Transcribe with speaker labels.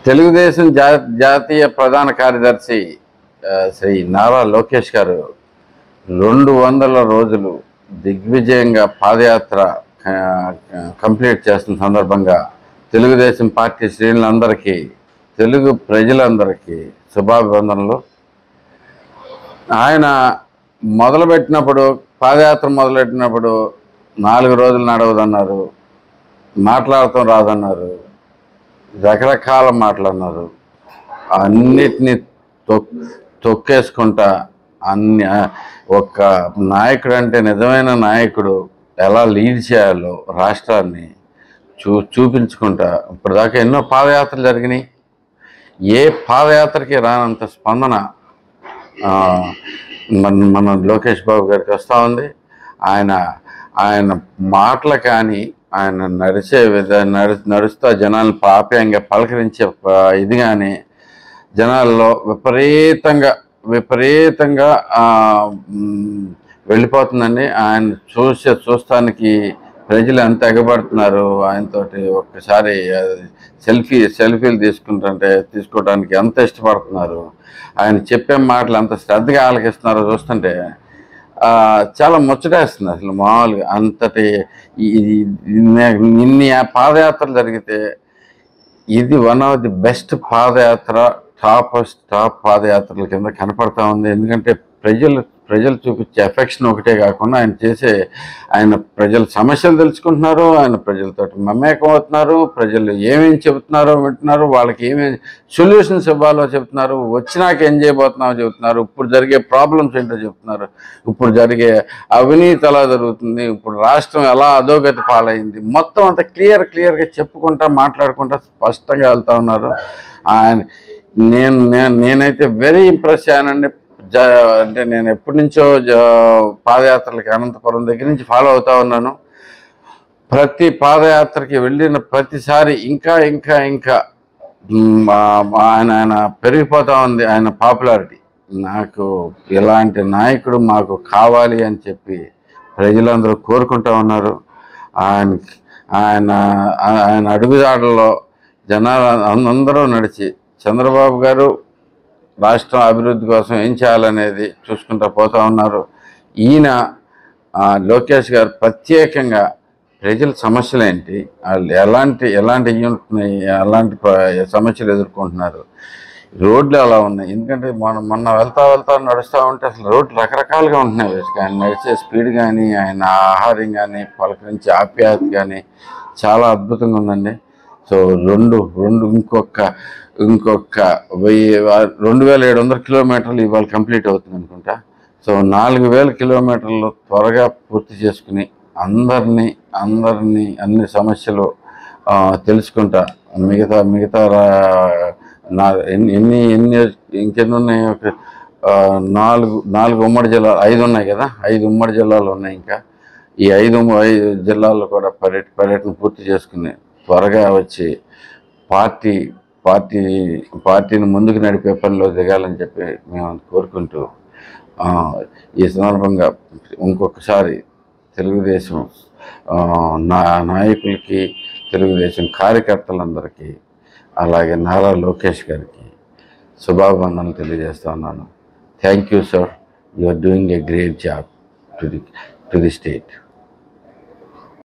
Speaker 1: తెలుగుదేశం జా జాతీయ ప్రధాన కార్యదర్శి ఆ, శ్రీ నారా లోకేష్ గారు రెండు వందల రోజులు దిగ్విజయంగా పాదయాత్ర ఆ, కంప్లీట్ చేస్తున్న సందర్భంగా తెలుగుదేశం పార్టీ శ్రేణులందరికీ తెలుగు ప్రజలందరికీ శుభాభివందనలు ఆయన మొదలుపెట్టినప్పుడు పాదయాత్ర మొదలెట్టినప్పుడు నాలుగు రోజులు నడవదన్నారు మాట్లాడటం రాదన్నారు రకరకాల మాటలు అన్నారు అన్నిటినీ తొక్ తొక్కేసుకుంటా అన్ని ఒక నాయకుడు అంటే నిజమైన నాయకుడు ఎలా లీడ్ చేయాలో రాష్ట్రాన్ని చూ చూపించుకుంటా ఇప్పటిదాకా ఎన్నో పాదయాత్రలు జరిగినాయి ఏ పాదయాత్రకి రానంత స్పందన ఆ, మన మన లోకేష్ బాబు గారికి వస్తూ ఉంది ఆయన ఆయన మాటలు కానీ ఆయన నడిచే విధ నడు నడుస్తా జనాలను పాప్యంగా పలకరించే ప- ఇది కానీ జనాల్లో విపరీతంగా విపరీతంగా ఆ, మ్, వెళ్ళిపోతుందండి ఆయన చూసే చూస్తానికి ప్రజలు ఎంత ఎగబడుతున్నారు ఆయనతోటి ఒక్కసారి ఆ, సెల్ఫీ సెల్ఫీలు తీసుకుంటుంటే తీసుకోవడానికి ఎంత ఇష్టపడుతున్నారు ఆయన చెప్పే మాటలు ఎంత శ్రద్ధగా ఆలకిస్తున్నారో చూస్తుంటే ఆ, చాలా ముచ్చటేస్తుంది అసలు మామూలుగా అంతటి ఈ- ఈ- ఇన్ని- ఇన్ని పాదయాత్రలు జరిగితే ఇది వన్ ఆఫ్ ది బెస్ట్ పాదయాత్ర టాప్ టాప్ పాదయాత్రల కింద కనపడతా ఉంది ఎందుకంటే ప్రజలు ప్రజలు చూపించే ఎఫెక్షన్ ఒకటే కాకుండా ఆయన చేసే ఆయన ప్రజల సమస్యలు తెలుసుకుంటున్నారు ఆయన ప్రజలతో మమేకం అవుతున్నారు ప్రజలు ఏమేమి చెబుతున్నారో వింటున్నారు వాళ్ళకి ఏమేమి సొల్యూషన్స్ ఇవ్వాలో చెప్తున్నారు వచ్చినాక ఏం చేయబోతున్నామో చెబుతున్నారు ఇప్పుడు జరిగే ప్రాబ్లమ్స్ ఏంటో చెప్తున్నారు ఇప్పుడు జరిగే అవినీతి ఎలా జరుగుతుంది ఇప్పుడు రాష్ట్రం ఎలా అధోగతి పాలైంది మొత్తం అంతా క్లియర్ క్లియర్గా చెప్పుకుంటా మాట్లాడుకుంటా స్పష్టంగా వెళ్తా ఉన్నారు ఆయన నేను నేను నేనైతే వెరీ ఇంప్రెస్ అయ్యానండి జ అంటే నేను ఎప్పటి నుంచో జ పాదయాత్రలకి అనంతపురం దగ్గర నుంచి ఫాలో అవుతా ఉన్నాను ప్రతి పాదయాత్రకి వెళ్ళిన ప్రతిసారి ఇంకా ఇంకా ఇంకా మ్, ఆ- ఆయన ఆయన పెరిగిపోతా ఉంది ఆయన పాపులారిటీ నాకు ఇలాంటి నాయకుడు మాకు కావాలి అని చెప్పి ప్రజలందరూ కోరుకుంటా ఉన్నారు ఆయన ఆయన ఆయన అడుగుదాడల్లో జనాలు అందరూ నడిచి చంద్రబాబు గారు రాష్ట్రం అభివృద్ధి కోసం ఏం చేయాలనేది చూసుకుంటూ పోతా ఉన్నారు ఈయన ఆ, లోకేష్ గారు ప్రత్యేకంగా ప్రజల సమస్యలు ఏంటి వాళ్ళు ఎలాంటి ఎలాంటి ఇవి ఉంటున్నాయి ఎలాంటి ప- సమస్యలు ఎదుర్కొంటున్నారు రోడ్లు ఎలా ఉన్నాయి ఎందుకంటే మనం మొన్న వెళ్తా వెళ్తా నడుస్తూ ఉంటే అసలు రోడ్లు రకరకాలుగా ఉంటున్నాయి బేసిక్గా. ఆయన నడిచే స్పీడ్ కానీ ఆయన ఆహారం కానీ పలకరించే ఆప్యాయత కానీ చాలా అద్భుతంగా ఉందండి సో రెండు రెండు ఇంకొక ఇంకొక వెయ్యి రెండు వేల ఏడు వందల కిలోమీటర్లు ఇవాళ కంప్లీట్ అవుతుంది అనుకుంటా సో నాలుగు వేల కిలోమీటర్లు త్వరగా పూర్తి చేసుకుని అందరినీ అందరినీ అన్ని సమస్యలు ఆ, తెలుసుకుంటా మిగతా మిగతా రా- నా ఎన్ని ఎన్ని ఎన్ని ఇంకెన్ని ఉన్నాయి ఒక ఆ, నాలుగు నాలుగు ఉమ్మడి జిల్లాలు ఐదు ఉన్నాయి కదా ఐదు ఉమ్మడి జిల్లాలు ఉన్నాయి ఇంకా ఈ ఐదు ఉమ్మ- ఐదు జిల్లాల్లో కూడా పర్యట పర్యటన పూర్తి చేసుకుని త్వరగా వచ్చి పార్టీ పార్టీ పార్టీని ముందుకు నడిపే పనిలో దిగాలని చెప్పి మేము కోరుకుంటూ ఆ, ఈ సందర్భంగా ఇంకొకసారి తెలుగుదేశం ఆ, నా నాయకులకి తెలుగుదేశం కార్యకర్తలందరికీ అలాగే నారా లోకేష్ గారికి శుభాభివందనలు తెలియజేస్తా ఉన్నాను thank you sir you are doing a great job to the to the state